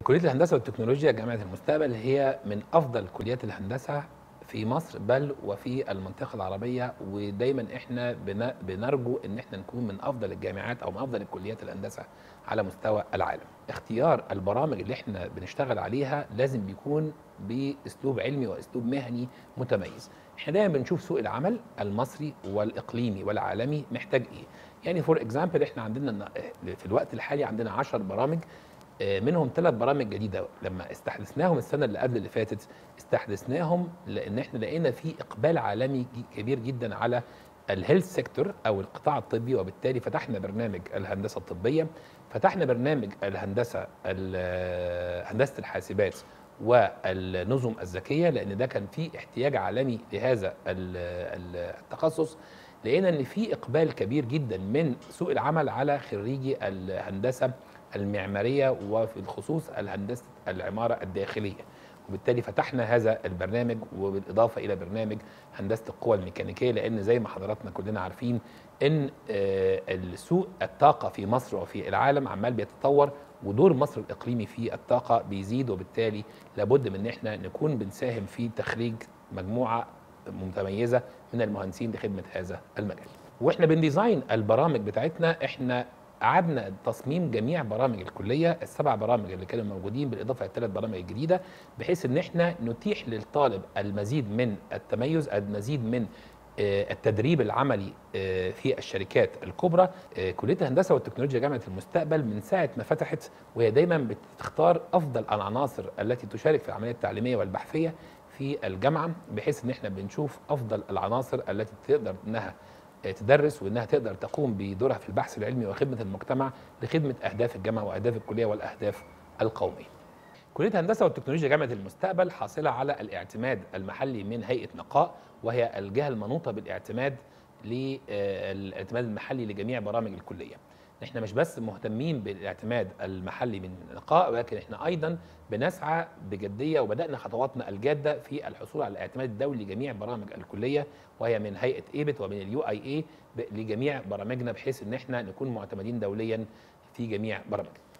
كليه الهندسه والتكنولوجيا جامعه المستقبل هي من افضل كليات الهندسه في مصر بل وفي المنطقه العربيه ودايما احنا بن- بنرجو ان احنا نكون من افضل الجامعات او من افضل الكليات الهندسه على مستوى العالم. اختيار البرامج اللي احنا بنشتغل عليها لازم بيكون باسلوب علمي واسلوب مهني متميز. احنا دايما بنشوف سوق العمل المصري والاقليمي والعالمي محتاج ايه. يعني فور اكزامبل احنا عندنا الن- في الوقت الحالي عندنا 10 برامج آه، منهم ثلاث برامج جديده لما استحدثناهم السنه اللي قبل اللي فاتت استحدثناهم لان احنا لقينا في اقبال عالمي ج- كبير جدا على الهيلث سيكتور او القطاع الطبي وبالتالي فتحنا برنامج الهندسه الطبيه فتحنا برنامج الهندسه ال- هندسه الحاسبات والنظم الذكيه لان ده كان في احتياج عالمي لهذا ال- ال- التخصص لقينا ان في اقبال كبير جدا من سوق العمل على خريجي الهندسه المعماريه وفي الخصوص الهندسه العماره الداخليه وبالتالي فتحنا هذا البرنامج وبالاضافه الى برنامج هندسه القوى الميكانيكيه لان زي ما حضراتنا كلنا عارفين ان آه، السوق الطاقه في مصر وفي العالم عمال بيتطور ودور مصر الاقليمي في الطاقه بيزيد وبالتالي لابد من ان احنا نكون بنساهم في تخريج مجموعه متميزه من المهندسين لخدمه هذا المجال. واحنا بنديزاين البرامج بتاعتنا احنا قعدنا تصميم جميع برامج الكليه السبع برامج اللي كانوا موجودين بالاضافه للثلاث برامج الجديده بحيث ان احنا نتيح للطالب المزيد من التميز المزيد من آه، التدريب العملي آه، في الشركات الكبرى آه، كليه الهندسه والتكنولوجيا جامعه المستقبل من ساعه ما فتحت وهي دايما بتختار افضل العناصر التي تشارك في العمليه التعليميه والبحثيه في الجامعه بحيث ان احنا بنشوف افضل العناصر التي تقدر انها تدرس وانها تقدر تقوم بدورها في البحث العلمي وخدمه المجتمع لخدمه اهداف الجامعه واهداف الكليه والاهداف القوميه. كليه الهندسه والتكنولوجيا جامعه المستقبل حاصله على الاعتماد المحلي من هيئه نقاء وهي الجهه المنوطه بالاعتماد للاعتماد المحلي لجميع برامج الكليه. احنا مش بس مهتمين بالاعتماد المحلي من نقاء ولكن احنا ايضا بنسعى بجديه وبدانا خطواتنا الجاده في الحصول على الاعتماد الدولي لجميع برامج الكليه وهي من هيئه ايبت ومن اليو اي اي لجميع برامجنا بحيث ان احنا نكون معتمدين دوليا في جميع برامجنا.